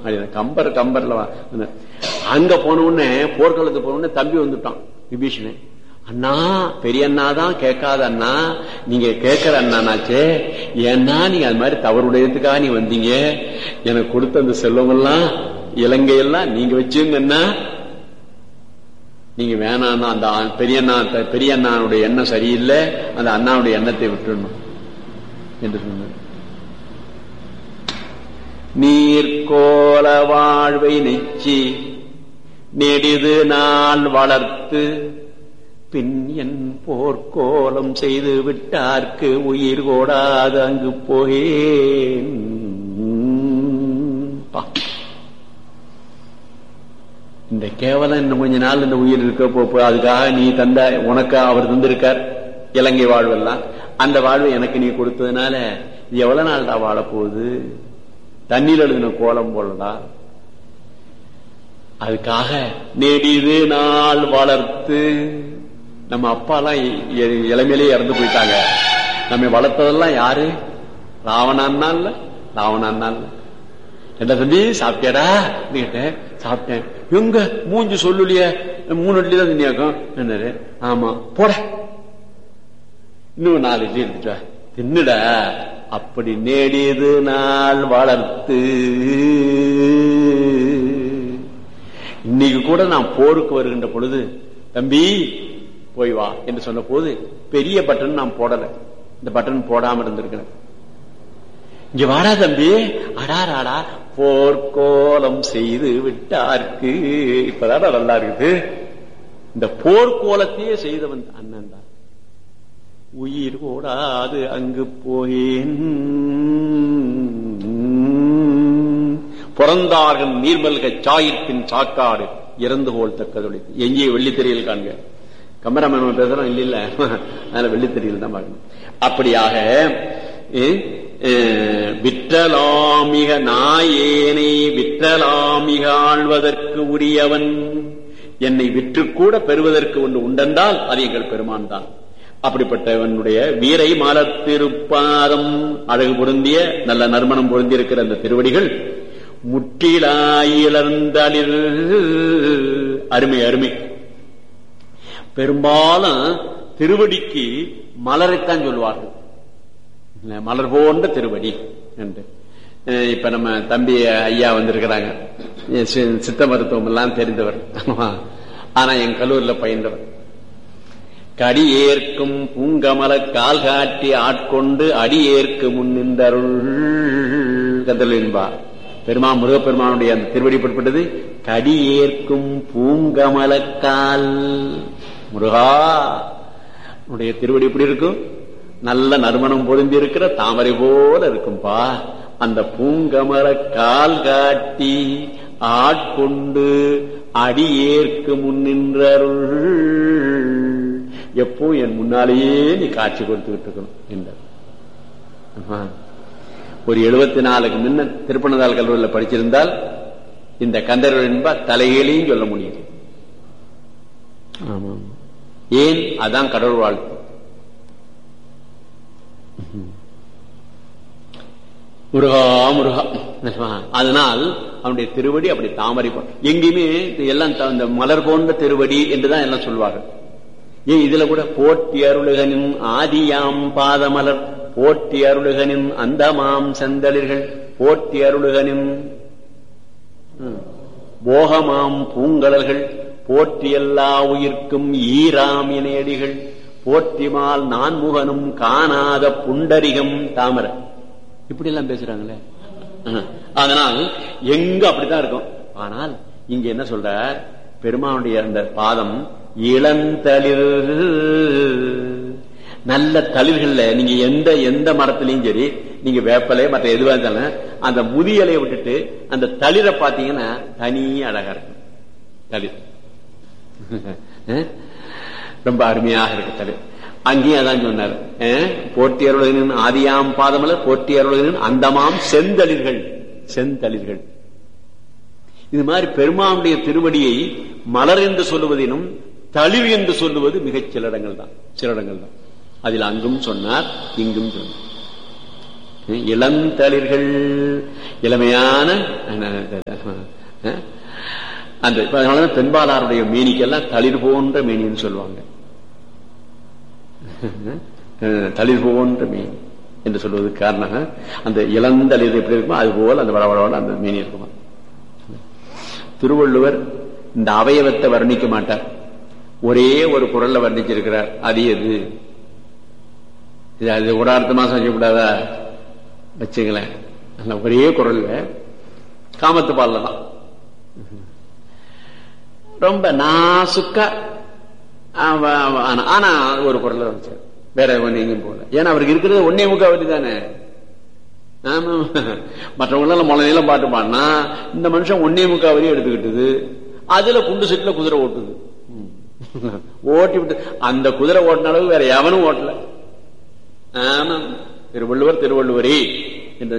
அப்படின்னா கம்பர் கம்பர்ல வா அங்க போன உடனே போர்க்களத்துக்கு போன உடனே தம்பி வந்துட்டான் விபீஷணன் அண்ணா பெரிய அண்ணா தான் கேட்காத அண்ணா நீங்க கேட்கிற அண்ணானாச்சே ஏன்னா நீங்க அது மாதிரி தவறுடையதுக்காக நீ வந்தீங்க எனக்கு கொடுத்த அந்த செல்வங்கள்லாம் இலங்கையெல்லாம் நீங்க வச்சுங்கன்னா நீங்க வேணாம்னா அந்த ஆ- பெரிய அண்ணா பெரிய அண்ணாவுடைய எண்ணம் சரியில்லை அந்த அண்ணாவுடைய எண்ணத்தை விட்டுடணும் என்று சொன்னார் நீர்கோல வாழ்வை நெச்சி நெடிது நாள் வளர்த்து பின் என் போர்க்கோலம் செய்து விட்டார்க்கு உயிர் கோடாது அங்கு போகேன் பா. இந்த கேவலம் இன்னும் கொஞ்ச நாள் இந்த உயிர் இருக்க போ போ- அதுக்காக நீ தந்த உனக்கு அவர் தந்திருக்கார் இலங்கை வாழ்வெல்லாம் அந்த வாழ்வை எனக்கு நீ கொடுத்ததுனால இது எவ்வளவு நாள் தான் வாழ போகுது தண்ணீர் எழுதின கோலம் போலடா அதுக்காக நெடிது நாள் வளர்த்து நம்ம அப்பாலாம் இ- இளமையிலே இறந்து போயிட்டாங்க நம்ம வளர்த்ததெல்லாம் யாரு ராவணான்னா இல்ல ராவணான்னா இல்ல என்ன தம்பி சாப்பிட்டியாடா கேட்டேன் சாப்பிட்டேன் எங்க மூஞ்சி சொல்லுலையே மூணு இட்லி தான் தின்னியாக்கும் என்னரு ஆமா போட இன்னும் நாலு இட்லி எடுத்துட்டு வா. தின்னுடா அப்படி நேடியது நாள் வளர்த்து இன்னைக்கு கூட நான் போருக்கு வருகின்ற பொழுது தம்பி போய் வா என்று சொன்ன போது பெரிய பட்டன் நான் போடல இந்த பட்டன் போடாம இருந்திருக்கிறேன் இங்க வாடா தம்பி அடாராடா போர்க்கோலம் செய்து விட்டார்க்கு இப்பதான் நல்லா இருக்குது இந்த போர்க்கோலத்தையே செய்தவன் அண்ணன் தான் உயிர் கூடாது அங்கு போயேன் பிறந்தார்கள் நீர்மல்க சாயிற்பின் சாக்காடு இறந்து போல் தக்கதொழித்து எங்கே வெள்ளித்திரையில் காண்க கமராமேன் பேசுறோம் இல்ல இல்ல அதனால வெள்ளித்திரையில் தான் பார்க்கணும் அப்படியாக அஹ், அஹ், விற்றலாமிக நாயேனை விற்றலாமிக ஆழ்வதற்கு உரியவன் என்னை விற்று கூட பெறுவதற்கு ஒன்று உண்டென்றால் அது எங்கள் பெருமான் தான் அப்படிப்பட்டவனுடைய வீரை மாலத்திருப்பாதம் அழகு பொருந்திய நல்ல நறுமணம் பொருந்தியிருக்கிற அந்த திருவடிகள் முற்றிலாயிழந்தளிர் அருமை அருமை பெரும்பாலும் திருவடிக்கு மலரைத்தான் சொல்வார்கள் இல்ல, மலர் போன்ற திருவடி என்று அஹ் இப்ப நம்ம தம்பி ஐயா வந்திருக்கிறாங்க சி- சித்த மருத்துவம் எல்லாம் தெரிந்தவர் ஆமா. ஆனா என் கல்லூரில பயின்றவர் கடி ஏற்கும் பூங்கமல கால் காட்டி ஆட்கொண்டு அடி ஏற்கு முன்னின்றருள் கந்தலின்பா பெருமா முருகப்பெருமானுடைய அந்த திருவடி பட்பட்டது கடி ஏற்கும் பூங்கமலக்கால் முருகா உன்னுடைய திருவடி எப்படி இருக்கும் நல்ல நறுமணம் பொருந்தி இருக்கிற தாமரை போல இருக்கும்பா அந்த பூங்கமர கால் காட்டி ஆட்கொண்டு அடி ஏற்கு முன்னின்றருள் எப்போ என் முன்னாலேயே நீ காட்சி கொடுத்துக்கிட்டு இருக்கணும் என்றார் ஆமா. ஒரு எழுபத்தி நாலுக்கு முன்ன திருப்பனந்தாள் கல்லூரியில் படிச்சிருந்தால் இந்த கந்தர்கள் என்பா தலைகளையும் சொல்ல முடியும் ஆமா ஏன் அதான் கடவுள் வாழ்த்து முருகா முருகா அதனால் அவனுடைய திருவடி அப்படி தாமரை போ- எங்கேயுமே இது எல்லாம் த- இந்த மலர் போன்ற திருவடி என்றுதான் எல்லாம் சொல்வார்கள் ஏன் இதுல கூட போட்டி அருளுகனின் ஆதியாம் பாதமலர் போட்டி அருளுகனின் அந்தமாம் செந்தளிர்கள் போட்டி அருளுகனின் ம், போகமாம் பூங்கடல்கள் போற்றி எல்லா உயிர்க்கும் ஈராமினேடிகள் போற்றிமால் நான்முகனும் காணாத புண்டரிகம் தாமரை இப்படி எல்லாம் பேசுறாங்களே ஆஹ். அதனால் எங்க அப்படித்தான் இருக்கும் ஆனால் இங்க என்ன சொல்றார் பெருமானுடைய அந்த பாதம் இளந்தளிர் நல்ல தளிர்கள்ல நீங்க எந்த எந்த மரத்திலையும் சரி நீங்க வேப்பலை மற்ற எதுவா இருந்தாலும் அந்த முதியலையை விட்டுட்டு அந்த தளிரை பாத்தீங்கன்னா தனி அழகா இருக்கும் தளிர் அஹ்? ரொம்ப அருமையாக இருக்கு தளிர் அங்கேயும் அதான் சொன்னார் அஹ்? போற்றி அருளகனின் ஆதியாம் பாதமலர் போற்றி அருளகனின் அந்தமாம் செந்தளிர்கள் செந்தளிர்கள் இது மாதிரி பெருமானுடைய திருவடியை மலர் என்று சொல்லுவதினும் தளிர் என்று சொல்லுவது மிகச் சில இடங்கள் தான் சில இடங்கள் தான் அதில் அங்கும் சொன்னார் இங்கும் சொன்னார் இளந்தளிர்கள் இளமையான அந்த அதனாலதான் பெண்பாளாருடைய மேனிக்கெல்லாம் தளிர் போன்ற மேனின்னு சொல்லுவாங்க தளிர் போன்ற மேனி என்று சொல்வதற்கு காரணம் அந்த இளந்தளிர் எப்படி இருக்குமோ அது போல அந்த வளவளவள அந்த மேனி இருக்குமா திருவள்ளுவர் இந்த அவயவத்தை வர்ணிக்க மாட்டார் ஒரே ஒரு குரல்ல வர்ணிச்சிருக்கிறார் அது எது இது அது ஒரு அர்த்தமா சொல்லக்கூடாதா வச்சுங்களேன் ஒரே குரல்ல காமத்து பால்ல தான் ரொம்ப நாசுக்கா ஆனா ஒரு குரல்ல வச்சார் வேற ஒண்ணு எங்கேயும் போகல ஏன்னா அவருக்கு இருக்கிறது ஒன்னே முக்காவட்டி தானே ஆமா மற்றவங்க எல்லாம் முளை நீளம் பாட்டு பாடினா இந்த மனுஷன் ஒன்னே முக்காவரி எடுத்துக்கிட்டது அதுல குண்டு செட்டுல குதிரை ஓட்டுது ஓட்டி விட்டு அந்த குதிரை ஓட்டின அளவு வேற எவனும் ஓட்டல ஆமா திருவள்ளுவர் திருவள்ளுவரே என்று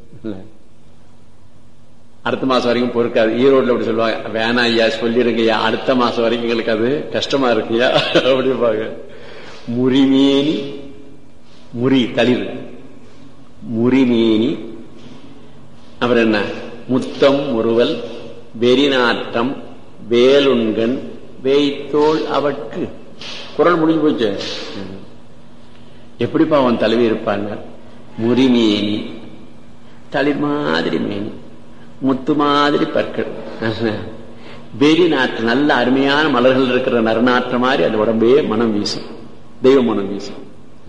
அடுத்த மாசம் வரைக்கும் பொறுக்காது ஈரோட்ல அப்படி சொல்லுவாங்க வேணா ஐயா சொல்லிருங்கய்யா அடுத்த மாசம் வரைக்கும் எங்களுக்கு அது கஷ்டமா இருக்குயா அப்படிப்பாங்க முறிமேனி முறி தளிர் முறிமேனி அப்புறம் என்ன முத்தம் முறுவல் வெறிநாட்டம் வேலுண்கண் வேய்த்தோள் அவட்கு குரல் முடிஞ்சு போச்சு எப்படிப்பா அவன் தலைவி இருப்பாங்க முறிமேனி தளிர் மாதிரி மேனி முத்து மாதிரி பற்கள் வெறி நாற்று நல்ல அருமையான மலர்கள் இருக்கிற நறுநாற்ற மாதிரி அது உடம்பே மனம் வீசும் தெய்வ மனம் வீசும்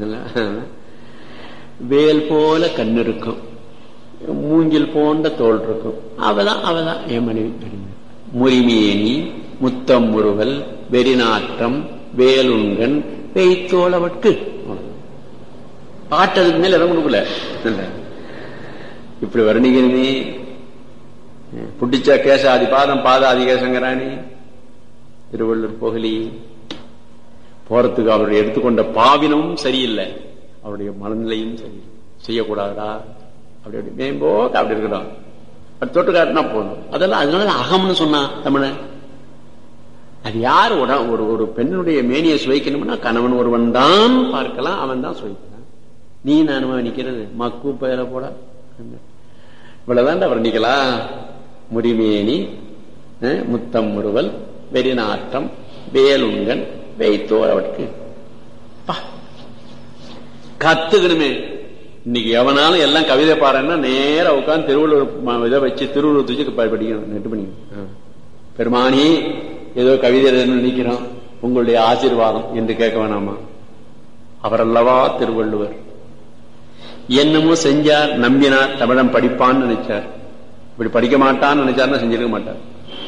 வேல் போல கண் இருக்கும் மூங்கில் போன்ற தோல் இருக்கும் அவதான் அவதான் என் மனைவி முறிமேனி முத்தம் முறுவல் வெறிநாற்றம் வேலுங்கன் பெய்த்தோளவட்கு பாட்டதுக்கு மேல இடம் கொடுக்கல இப்படி வர்ணிக்கிறனே புட்டிச்ச கேசாதி பாதம் பாதாதி கேசங்கராணி திருவள்ளூர் போகலி போறதுக்கு அவருடைய எடுத்துக்கொண்ட பாவினமும் சரியில்லை அவருடைய மனநிலையும் சரியில்லை செய்யக்கூடாதா அப்படி அப்படி மேம்போக்கு அப்படி இருக்கணும் தொட்டு காட்டினா போதும் அதெல்லாம் அதனால அகம்னு சொன்னா தமிழன் அது யார் ஒரு ஒரு பெண்ணுடைய மேனியை சுவைக்கணும்னா கணவன் ஒருவன் தான் பார்க்கலாம் அவன் தான் சுவைக்கிறான் நீ நானுமா நிக்கிறது மக்கு பெயர போட இவ்வளவுதான் வர்ணிக்கலாம் முறிமேனி முத்தம் முறுவல் வெறிநாட்டம் வேலுங்கன் வைத்தோர் அவருக்கு கத்துக்கணுமே இன்னைக்கு எவனாலும் எல்லாம் கவிதை பாருன்னா நேர உட்காந்து திருவள்ளுவர் இதை வச்சு திருவள்ளுவர் தூக்கி படிக்கணும் நெட்டு பண்ணிக்கணும் பெருமானி ஏதோ கவிதை நினைக்கிறோம் உங்களுடைய ஆசீர்வாதம் என்று கேட்க வேணாமா அவரல்லவா திருவள்ளுவர் என்னமோ செஞ்சார் நம்பினார் தமிழன் படிப்பான்னு நினைச்சார் இப்படி படிக்க மாட்டான்னு நினைச்சாருன்னா செஞ்சிருக்க மாட்டார்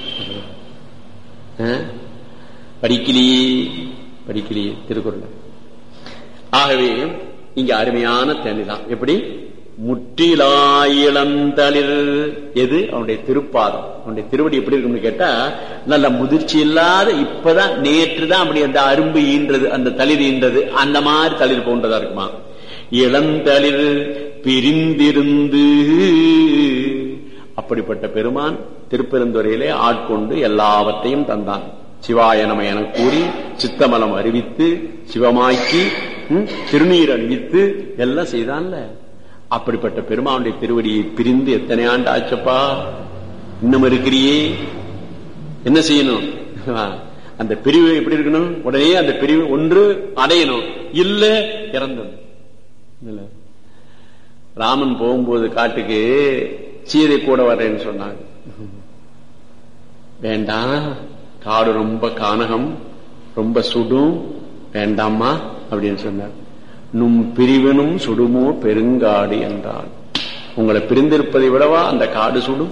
படிக்கலையே படிக்கலையே திருக்குறள் ஆகவே இங்க அருமையான தேனிதான் எப்படி முற்றிலாயிழந்தளிர் எது அவனுடைய திருப்பாதம் அவனுடைய திருவடி எப்படி இருக்கும்னு கேட்டா நல்ல முதிர்ச்சி இல்லாத இப்பதான் நேற்று தான் அப்படி அந்த அரும்பு ஈன்றது அந்த தளிர் ஈன்றது அந்த மாதிரி தளிர் போன்றதா இருக்குமா இளந்தளிர் பிரிந்திருந்து அப்படிப்பட்ட பெருமான் திருப்பெருந்துறையிலே ஆட்கொண்டு எல்லாவற்றையும் தந்தான் சிவாய நம என கூறி சித்தமலம் அறிவித்து சிவமாக்கி திருநீர் அணிவித்து எல்லாம் செய்தான்ல அப்படிப்பட்ட பெருமானுடைய திருவடியை பிரிந்து எத்தனை ஆண்டு ஆச்சப்பா இன்னும் இருக்கிறியே என்ன செய்யணும் அந்த பிரிவு எப்படி இருக்கணும் உடனே அந்த பிரிவு ஒன்று அடையணும் இல்ல இறந்தது ராமன் போகும்போது காட்டுக்கு சீதை கூட வர்றேன்னு சொன்னாங்க வேண்டாம் காடு ரொம்ப கானகம் ரொம்ப சுடும் வேண்டாமா அப்படின்னு சொன்னார் நும் பிரிவினும் சுடுமோ பெருங்காடு என்றால் உங்களை பிரிந்திருப்பதை விடவா அந்த காடு சுடும்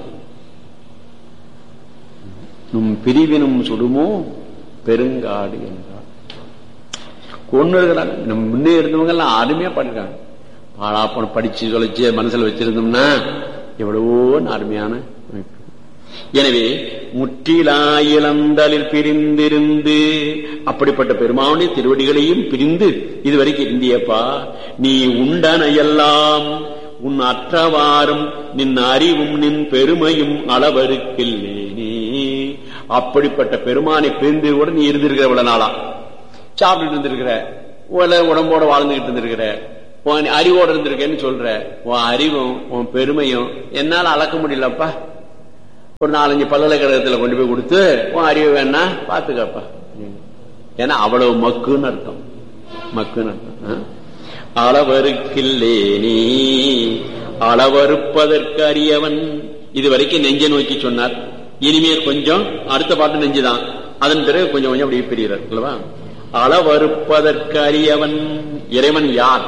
நும் பிரிவினும் சுடுமோ பெருங்காடு என்றால் கொண்டு இருக்கிறாங்க நம்ம முன்னே இருந்தவங்க எல்லாம் அருமையா பண்ணிருக்காங்க பாழா போன படிச்சு தொலைச்சு மனசுல வச்சிருந்தோம்னா எவ்வளவோ அருமையான அமைப்பு எனவே முற்றிலாயிலந்தலில் பிரிந்திருந்து அப்படிப்பட்ட பெருமானுடைய திருவடிகளையும் பிரிந்து இதுவரைக்கும் இருந்தியப்பா நீ உண்டன எல்லாம் உன் அற்றவாறும் நின் அறிவும் நின் பெருமையும் அளவருக்கில்லேனே அப்படிப்பட்ட பெருமானை பிரிந்து கூட நீ இருந்திருக்கிற இவ்வளவு நாளா சாப்பிட்டுட்டு இருந்திருக்கிற உடம்போட வாழ்ந்துகிட்டு இருந்திருக்கிற உன் அறிவோடு இருந்திருக்கேன்னு சொல்ற உன் அறிவும் உன் பெருமையும் என்னால அளக்க முடியலப்பா ஒரு நாலஞ்சு பல்கலைக்கழகத்துல கொண்டு போய் கொடுத்து உன் அறிவு வேணா பாத்துக்கப்பா ஏன்னா அவ்வளவு மக்குன்னு அர்த்தம் மக்குன்னு அர்த்தம் ஆ? அளவருக்கில்லே நீ அளவறுப்பதற்கு அறியவன் இது வரைக்கும் நெஞ்சை நோக்கி சொன்னார் இனிமேல் கொஞ்சம் அடுத்த பாட்டு நெஞ்சுதான் அதன் பிறகு கொஞ்சம் கொஞ்சம் அப்படியே பெரியவர் அல்லவா அளவறுப்பதற்கு அறியவன் இறைவன் யார்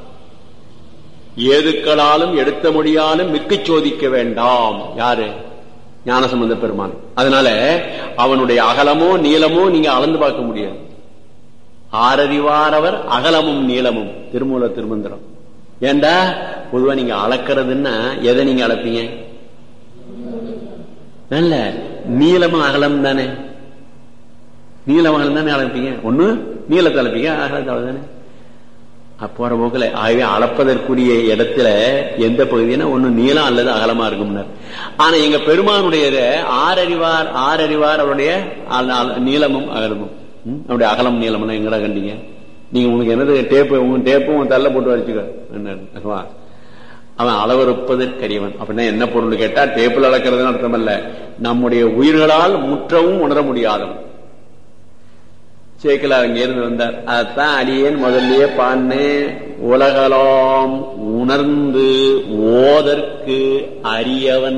ஏதுக்களாலும் எடுத்த மொழியாலும் மிக்கு சோதிக்க வேண்டாம் யாரு ஞானசம்பந்த பெருமான் அதனால அவனுடைய அகலமோ நீளமோ நீங்க அளந்து பார்க்க முடியாது ஆரறிவாரவர் அகலமும் நீளமும் திருமூல திருமந்திரம் ஏண்டா பொதுவா நீங்க அளக்கிறதுன்னா எதை நீங்க அளப்பீங்க இல்ல நீளமும் அகலம் தானே நீளம் அகலம் தானே அளப்பீங்க ஒண்ணு நீளத்தை அளப்பீங்க அகலத்தை தானே போற போக்குல ஆகவே அளப்பதற்குரிய இடத்துல எந்த பகுதினா ஒண்ணு நீளம் அல்லது அகலமா இருக்கும்னார் ஆனா எங்க பெருமானுடைய ஆறறிவார் ஆறறிவார் அவருடைய அ- அ- நீளமும் அகலமும் ம்? அவருடைய அகலம் நீளம்னா எங்கடா கண்டீங்க நீங்க உங்களுக்கு என்னது டேப்பு உங்க டேப்பும் உன் தள்ள போட்டு வச்சுக்க என்ன அவன் அளவறுப்பதற்கரியவன் அப்படின்னா என்ன பொருள் கேட்டா டேப்பில் அளக்கிறதுன்னு அர்த்தம் அல்ல நம்முடைய உயிர்களால் முற்றவும் உணர முடியாதவன் சேக்கலார் அங்க இருந்து வந்தார் அதான் அடியேன் முதல்லயே பாடினேன் உலகலாம் உணர்ந்து ஓதற்கு அரியவன்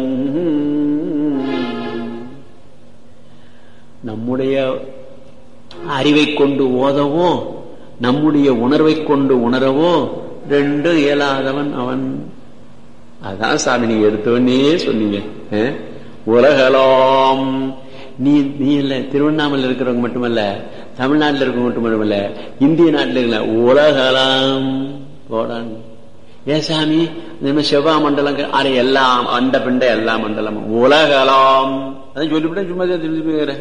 நம்முடைய அறிவை கொண்டு ஓதவோ நம்முடைய உணர்வை கொண்டு உணரவோ ரெண்டு இயலாதவன் அவன் அதான் சாமி நீங்க எடுத்தவனே சொன்னீங்க அஹ்? உலகலாம் நீ நீ இல்ல திருவண்ணாமலை இருக்கிறவங்க மட்டுமல்ல தமிழ்நாட்டில் இருக்கிறவங்க மட்டுமல்ல இந்திய நாட்டில் இருக்கல உலகலாம் போடான் ஏ சாமி நம்ம செவ்வா மண்டலம் அரை எல்லாம் அண்ட பிண்ட எல்லா மண்டலமும் உலகலாம் அதான் சொல்லிவிட்டேன் சும்மா திருப்பி போயிடுறேன்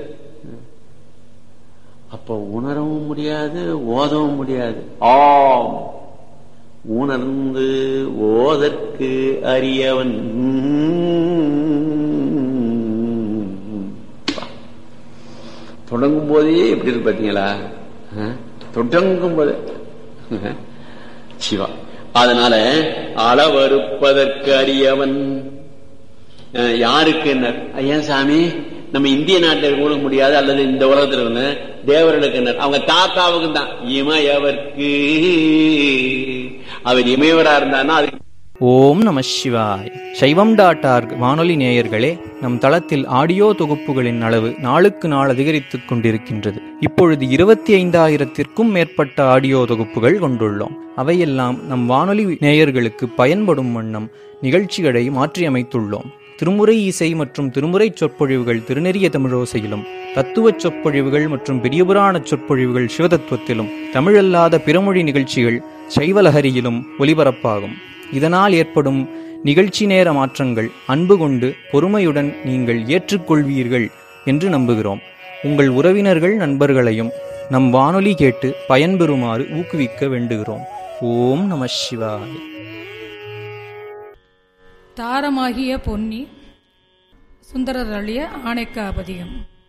அப்ப உணரவும் முடியாது ஓதவும் முடியாது ஆம் உணர்ந்து ஓதற்கு அறியவன் தொடங்கும் போதே எப்படி இருக்கு பாத்தீங்களா அஹ், தொடங்கும் போதே அஹ், சிவா அதனால அளவறுப்பதற்கு அறியவன் அஹ், யாருக்கு என்ன ஐயா சாமி நம்ம இந்திய நாட்டில் இருக்க முடியாது அல்லது இந்த உலகத்தில் இருக்க தேவர்களுக்கு என்ன அவங்க தாத்தாவுக்கு தான் இமயவர்க்கு அவர் இமயவரா இருந்தான்னா அதுக்கு ஓம் நம சிவாய் சைவம் டாட் ஆர்க் வானொலி நேயர்களே நம் தளத்தில் ஆடியோ தொகுப்புகளின் அளவு நாளுக்கு நாள் அதிகரித்துக் கொண்டிருக்கின்றது இப்பொழுது இருபத்தி ஐந்தாயிரத்திற்கும் மேற்பட்ட ஆடியோ தொகுப்புகள் கொண்டுள்ளோம் அவையெல்லாம் நம் வானொலி நேயர்களுக்கு பயன்படும் வண்ணம் நிகழ்ச்சிகளை மாற்றியமைத்துள்ளோம் திருமுறை இசை மற்றும் திருமுறை சொற்பொழிவுகள் திருநெறிய தமிழோசையிலும் தத்துவச் சொற்பொழிவுகள் மற்றும் பெரியபுராண சொற்பொழிவுகள் சிவதத்துவத்திலும் தமிழல்லாத பிறமொழி நிகழ்ச்சிகள் சைவலஹரியிலும் ஒலிபரப்பாகும் இதனால் ஏற்படும் நிகழ்ச்சி நேர மாற்றங்கள் அன்பு கொண்டு பொறுமையுடன் நீங்கள் ஏற்றுக்கொள்வீர்கள் என்று நம்புகிறோம் உங்கள் உறவினர்கள் நண்பர்களையும் நம் வானொலி கேட்டு பயன்பெறுமாறு ஊக்குவிக்க வேண்டுகிறோம் ஓம் நம சிவாய் தாரமாகிய பொன்னி சுந்தரர் அழிய ஆணைக்காபதியம்